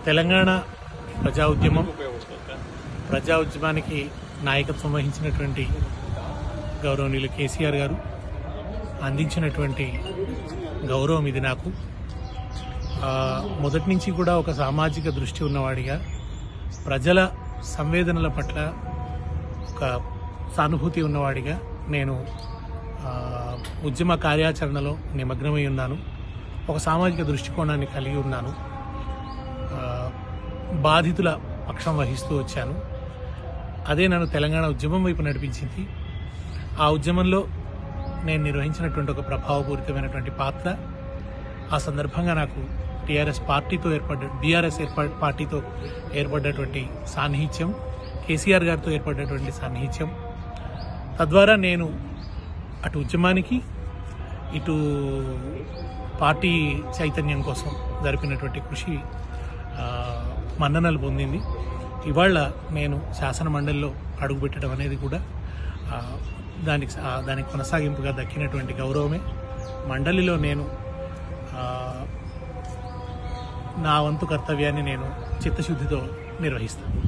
తెలంగాణ ప్రజా ఉద్యమం ప్రజా ఉద్యమానికి నాయకత్వం వహించినటువంటి గౌరవనీయులు కేసీఆర్ గారు అందించినటువంటి గౌరవం ఇది నాకు ఆ, మొదటి నుంచి కూడా ఒక సామాజిక దృష్టి ఉన్నవాడిగా ప్రజల సంవేదనల పట్ల ఒక సానుభూతి ఉన్నవాడిగా నేను ఆ, ఉద్యమ కార్యాచరణలో నిమగ్నమై ఉన్నాను ఒక సామాజిక దృష్టికోణాన్ని కలిగి ఉన్నాను ఆ, బాధితుల పక్షం వహిస్తూ వచ్చాను అదే నన్ను తెలంగాణ ఉద్యమం వైపు నడిపించింది ఆ ఉద్యమంలో నేను నిర్వహించినటువంటి ఒక ప్రభావపూరితమైనటువంటి పాత్ర ఆ సందర్భంగా నాకు టీఆర్ఎస్ పార్టీతో ఏర్పడ్డ బీఆర్ఎస్ ఏర్పడ పార్టీతో ఏర్పడ్డటువంటి సాన్నిహిత్యం కేసీఆర్ గారితో ఏర్పడ్డటువంటి సాన్నిహిత్యం తద్వారా నేను అటు ఉద్యమానికి ఇటు పార్టీ చైతన్యం కోసం జరిపినటువంటి కృషి ఆ, మన్ననలు పొందింది ఇవాళ నేను శాసన మండలిలో అడుగుపెట్టడం అనేది కూడా ఆ, దానికి ఆ, దానికి కొనసాగింపుగా దక్కినటువంటి గౌరవమే మండలిలో నేను ఆ, నా వంతు కర్తవ్యాన్ని నేను చిత్తశుద్ధితో నిర్వహిస్తాను